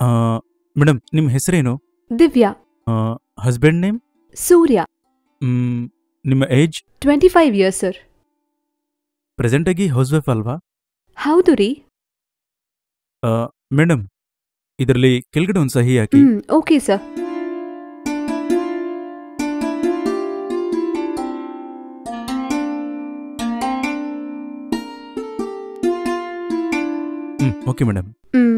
Madam ನಿಮ್ಮ ಹೆಸರೇನು Divya husband name Surya ನಿಮ್ಮ age twenty five years sir ಪ್ರೆಸೆಂಟಾಗಿ ಹೌಸ್ ವೈಫ್ ಅಲ್ವಾ ಹೌದು ರೀ ಮೇಡಮ್ ಇದರಲ್ಲಿ ಕೆಳಗಡೆ ಒಂದು ಸಹಿ ಹಾಕಿ hmm okay sir hmm okay madam hmm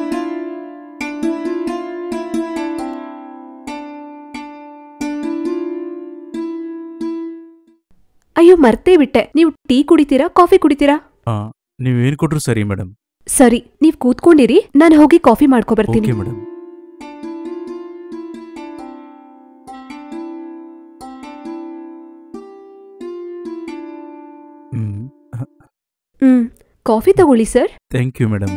ಅಯ್ಯೋ ಮರ್ತೇ ಬಿಟ್ಟೆ ನೀವು ಟೀ ಕುಡಿತೀರಾ ಕಾಫಿ ಕುಡಿತೀರಾ ನೀವೇನು ಕೊಟ್ರು ಸರಿ ಮೇಡಮ್ ಸರಿ ನೀವ್ ಕೂತ್ಕೊಂಡಿರಿ ನಾನು ಹೋಗಿ ಕಾಫಿ ಮಾಡ್ಕೊ ಬರ್ತೀನಿ okay madam hmm hmm coffee ತಗೊಳ್ಳಿ ಸರ್ ಥ್ಯಾಂಕ್ ಯು ಮೇಡಮ್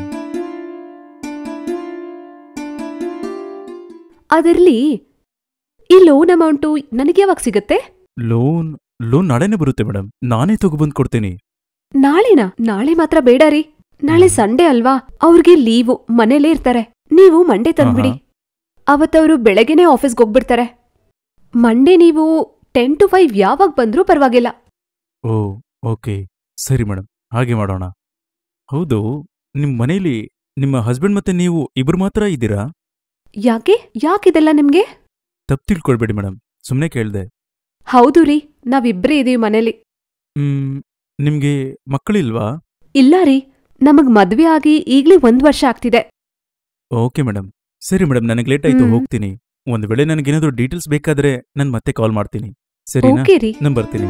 ಅದರಲ್ಲಿ ಈ ಲೋನ್ ಅಮೌಂಟು ನನಗೆ ಯಾವಾಗ ಸಿಗತ್ತೆ ಲೋನ್ ಲೋನ್ ನಾಳೆನೇ ಬರುತ್ತೆ ಮೇಡಮ್ ನಾನೇ ತಗೊಬಂದು ಕೊಡ್ತೀನಿ ನಾಳೆನಾ ನಾಳೆ ಮಾತ್ರ ಬೇಡ ರೀ ನಾಳೆ ಸಂಡೇ ಅಲ್ವಾ ಅವ್ರಿಗೆ ಲೀವು ಮನೇಲೇ ಇರ್ತಾರೆ ನೀವು ಮಂಡೇ ತಂದ್ಬಿಡಿ ಅವತ್ತವರು ಬೆಳಗ್ಗೆನೇ ಆಫೀಸ್ಗೆ ಹೋಗ್ಬಿಡ್ತಾರೆ ಮಂಡೇ ನೀವು ಟೆನ್ ಟು ಫೈವ್ ಯಾವಾಗ ಬಂದ್ರೂ ಪರವಾಗಿಲ್ಲ ಓ ಓಕೆ ಸರಿ ಮೇಡಮ್ ಹಾಗೆ ಮಾಡೋಣ ಹೌದು ನಿಮ್ಮ ಮನೇಲಿ ನಿಮ್ಮ ಹಸ್ಬೆಂಡ್ ಮತ್ತೆ ನೀವು ಇಬ್ರು ಮಾತ್ರ ಇದ್ದೀರಾ ಯಾಕೆ ಯಾಕಿದೆಲ್ಲ ನಿಮ್ಗೆ ತಪ್ಪು ತಿಳ್ಕೊಳ್ಬೇಡಿ ಮೇಡಮ್ ಸುಮ್ಮನೆ ಕೇಳಿದೆ ಹೌದು ರೀ ನಾವಿಬ್ರೇ ಇದೀವಿ ಮನೇಲಿ ಹ್ಮ್ ನಿಮ್ಗೆ ಮಕ್ಕಳಿಲ್ವಾ ಇಲ್ಲ ರೀ ನಮಗ್ ಮದ್ವೆ ಆಗಿ ಈಗ್ಲೇ ಒಂದ್ ವರ್ಷ ಆಗ್ತಿದೆ ಓಕೆ ಮೇಡಮ್ ಸರಿ ಮೇಡಮ್ ನನಗೆ ಲೇಟ್ ಆಯ್ತು ಹ್ಮ್. ಹೋಗ್ತೀನಿ ಒಂದ್ ವೇಳೆ ನನಗೇನಾದ್ರೂ ಡೀಟೇಲ್ಸ್ ಬೇಕಾದ್ರೆ ನಾನು ಮತ್ತೆ ಕಾಲ್ ಮಾಡ್ತೀನಿ ಸರಿನಾ ಓಕೆ ರೀ ನಾನು ಬರ್ತೀನಿ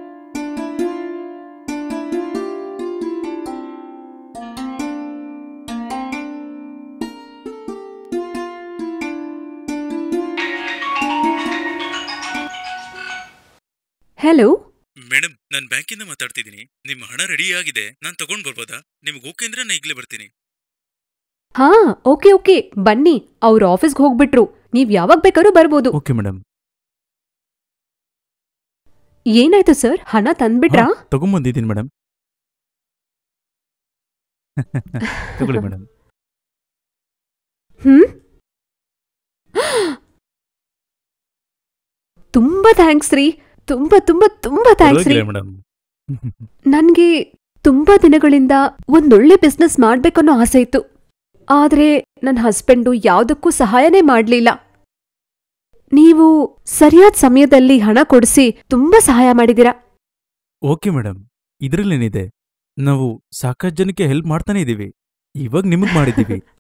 ಹೆಲೋ ಮೇಡಮ್ ನಾನು ಬ್ಯಾಂಕಿಂದ ಮಾತಾಡ್ತಿದ್ದೀನಿ ನಿಮ್ಮ ಹಣ ರೆಡಿ ಆಗಿದೆ ನಾನು ತಗೊಂಡ್ ಬರ್ಬೋದಾ ನಿಮ್ಗೆ ಓಕೆ ಅಂದ್ರೆ ನಾನು ಈಗಲೇ ಬರ್ತೀನಿ ಹಾ ಓಕೆ ಓಕೆ ಬನ್ನಿ ಅವ್ರ ಆಫೀಸ್ಗೆ ಹೋಗ್ಬಿಟ್ರು ನೀವ್ ಯಾವಾಗ ಬೇಕಾದ್ರೂ ಬರ್ಬೋದು ಓಕೆ ಮೇಡಮ್ ಏನಾಯ್ತು ಸರ್ ಹಣ ತಂದ್ಬಿಟ್ರಾ ತಗೊಂಬಂದಿದ್ದೀನಿ ಮೇಡಮ್ ತಗೊಳ್ಳಿ ಮೇಡಮ್ ಹ್ಮ್ ತುಂಬಾ ಥ್ಯಾಂಕ್ಸ್ ರೀ ತುಂಬಾ ತುಂಬಾ ತುಂಬಾ ಥ್ಯಾಂಕ್ಸ್ ರೀ ಮೇಡಮ್ ನನ್ಗೆ ತುಂಬಾ ದಿನಗಳಿಂದ ಒಂದೊಳ್ಳೆ ಬಿಸ್ನೆಸ್ ಮಾಡ್ಬೇಕನ್ನೋ ಆಸೆ ಇತ್ತು ಆದ್ರೆ ನನ್ನ ಹಸ್ಬೆಂಡು ಯಾವ್ದಕ್ಕೂ ಸಹಾಯನೇ ಮಾಡ್ಲಿಲ್ಲ ನೀವು ಸರಿಯಾದ ಸಮಯದಲ್ಲಿ ಹಣ ಕೊಡಿಸಿ ತುಂಬಾ ಸಹಾಯ ಮಾಡಿದೀರಾ ಓಕೆ ಮೇಡಮ್ ಇದ್ರಲ್ಲೇನಿದೆ ನಾವು ಸಾಕಷ್ಟು ಜನಕ್ಕೆ ಹೆಲ್ಪ್ ಮಾಡ್ತಾನೆ ಇದೀವಿ ಇವಾಗ ನಿಮಗ್ ಮಾಡಿದೀವಿ